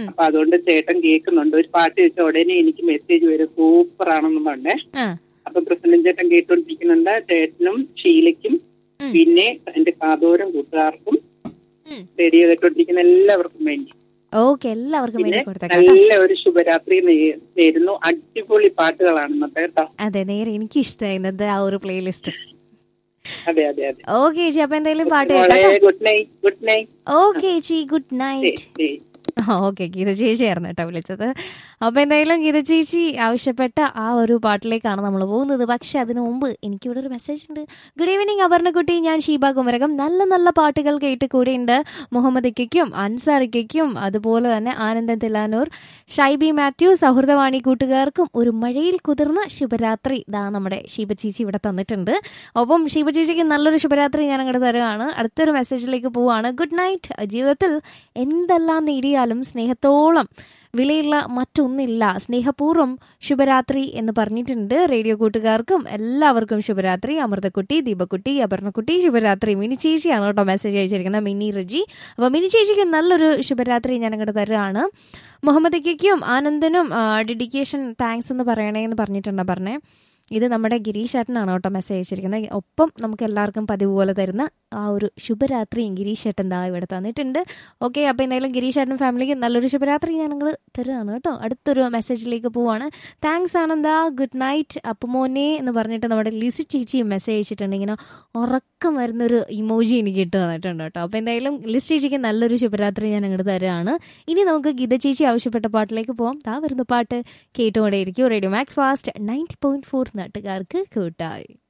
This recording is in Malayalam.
ഉം. അപ്പൊ അതുകൊണ്ട് ചേട്ടൻ കേൾക്കുന്നുണ്ട് ഒരു പാട്ട് വെച്ച ഉടനെ എനിക്ക് മെസ്സേജ് വരും സൂപ്പർ ആണെന്ന് പറഞ്ഞേ ആ അപ്പൊ പ്രസിഡന്റ് ചേട്ടൻ കേട്ടോണ്ടിരിക്കുന്നുണ്ട് ചേട്ടനും ഷീലയ്ക്കും ഉം. പിന്നെ എന്റെ കാതോരം കൂട്ടുകാർക്കും ഉം. റേഡിയോ കേട്ടോണ്ടിരിക്കുന്ന എല്ലാവർക്കും വേണ്ടി ഓക്കെ എല്ലാവർക്കും പിന്നെ വേണ്ടി കൊടുത്തേക്കാം കേട്ടോ. നല്ല ഒരു ശുഭരാത്രി നേ- നേരുന്നു അടിപൊളി പാട്ടുകളാണ് ഇന്നത്തെ കേട്ടോ അതെ നേരെ എനിക്ക് ഇഷ്ടമായി ഇന്നത്തെ ആ ഒരു പ്ലേലിസ്റ്റ് അതെ അതെ അതെ ഓക്കെ ചേച്ചി അപ്പൊ എന്തായാലും പാട്ട് മോളെ കേൾക്കാം good night good night okay ചേച്ചി ഗുഡ് നൈറ്റ് ഓക്കെ ഗീത ചേച്ചിയായിരുന്നു കേട്ടോ വിളിച്ചത് അപ്പൊ എന്തായാലും ഗീത ചേച്ചി ആവശ്യപ്പെട്ട ആ ഒരു പാട്ടിലേക്കാണ് നമ്മൾ പോകുന്നത് പക്ഷെ അതിനു മുമ്പ് എനിക്കിവിടെ ഒരു മെസ്സേജ് ഉണ്ട് ഗുഡ് ഈവനിങ് അപർണക്കുട്ടി ഞാൻ ഷീബ കുമരകം നല്ല നല്ല പാട്ടുകൾ കേട്ട് കൂടെയുണ്ട് മുഹമ്മദ് ഇക്കയ്ക്കും അൻസാർ ഇക്കയ്ക്കും അതുപോലെ തന്നെ ആനന്ദൻ തിലാനൂർ ഷൈബി മാത്യു സൗഹൃദവാണി കൂട്ടുകാർക്കും ഒരു മഴയിൽ കുതിർന്ന ശുഭരാത്രി ഇതാ നമ്മുടെ ഷീബ ചേച്ചി ഇവിടെ തന്നിട്ടുണ്ട് ഒപ്പം ഷീബ ചേച്ചിക്ക് നല്ലൊരു ശുഭരാത്രി ഞാൻ അങ്ങോട്ട് തരുകയാണ് അടുത്തൊരു മെസ്സേജിലേക്ക് പോവാണ് ഗുഡ് നൈറ്റ് ജീവിതത്തിൽ എന്തെല്ലാം നേടിയാലും സ്നേഹത്തോളം വിലയുള്ള മറ്റൊന്നില്ല സ്നേഹപൂർവ്വം ശുഭരാത്രി എന്ന് പറഞ്ഞിട്ടുണ്ട് റേഡിയോ കൂട്ടുകാർക്കും എല്ലാവർക്കും ശുഭരാത്രി അമൃതക്കുട്ടി ദീപക്കുട്ടി അപർണക്കുട്ടി ശുഭരാത്രി മിനി ചേച്ചിയാണ് കേട്ടോ മെസ്സേജ് അയച്ചിരിക്കുന്നത് മിനി റജി അപ്പോൾ മിനി ചേച്ചിക്ക് നല്ലൊരു ശുഭരാത്രി ഞാൻ അങ്ങോട്ട് തരുകയാണ് മുഹമ്മദ് ഇക്കയ്ക്കും ആനന്ദനും ഡെഡിക്കേഷൻ താങ്ക്സ് എന്ന് പറയണേ എന്ന് പറഞ്ഞിട്ടുണ്ടോ പറഞ്ഞേ ഇത് നമ്മുടെ ഗിരീഷ് ചേട്ടനാണ് കേട്ടോ മെസ്സേജ് അയച്ചിരിക്കുന്നത് ഒപ്പം നമുക്ക് എല്ലാവർക്കും പതിവ് പോലെ തരുന്ന ആ ഒരു ശുഭരാത്രിയും ഗിരീഷ് ചേട്ടൻ ദാ ഇവിടെ തന്നിട്ടുണ്ട് ഓക്കെ അപ്പോൾ എന്തായാലും ഗിരീഷ് ചേട്ടൻ ഫാമിലിക്ക് നല്ലൊരു ശുഭരാത്രി ഞാൻ നിങ്ങൾ തരുകയാണ് കേട്ടോ അടുത്തൊരു മെസ്സേജിലേക്ക് പോവാണ് താങ്ക്സ് ആനന്ദ ഗുഡ് നൈറ്റ് അപ്പുമോനെ എന്ന് പറഞ്ഞിട്ട് നമ്മുടെ ലിസി ചേച്ചി മെസ്സേജ് അയച്ചിട്ടുണ്ട് ഇങ്ങനെ ഉറക്കം വരുന്നൊരു ഇമോജി എനിക്ക് ഇട്ട് തന്നിട്ടുണ്ട് കേട്ടോ അപ്പോൾ എന്തായാലും ലിസ് ചേച്ചിക്ക് നല്ലൊരു ശുഭരാത്രി ഞാൻ അങ്ങോട്ട് തരുകയാണ് ഇനി നമുക്ക് ഗീത ചേച്ചി ആവശ്യപ്പെട്ട പാട്ടിലേക്ക് പോവാം താ വരുന്ന പാട്ട് കേട്ടുകൊണ്ടേയിരിക്കും radio Max fast ninety point four നാട്ടുകാർക്ക് കൂട്ടായി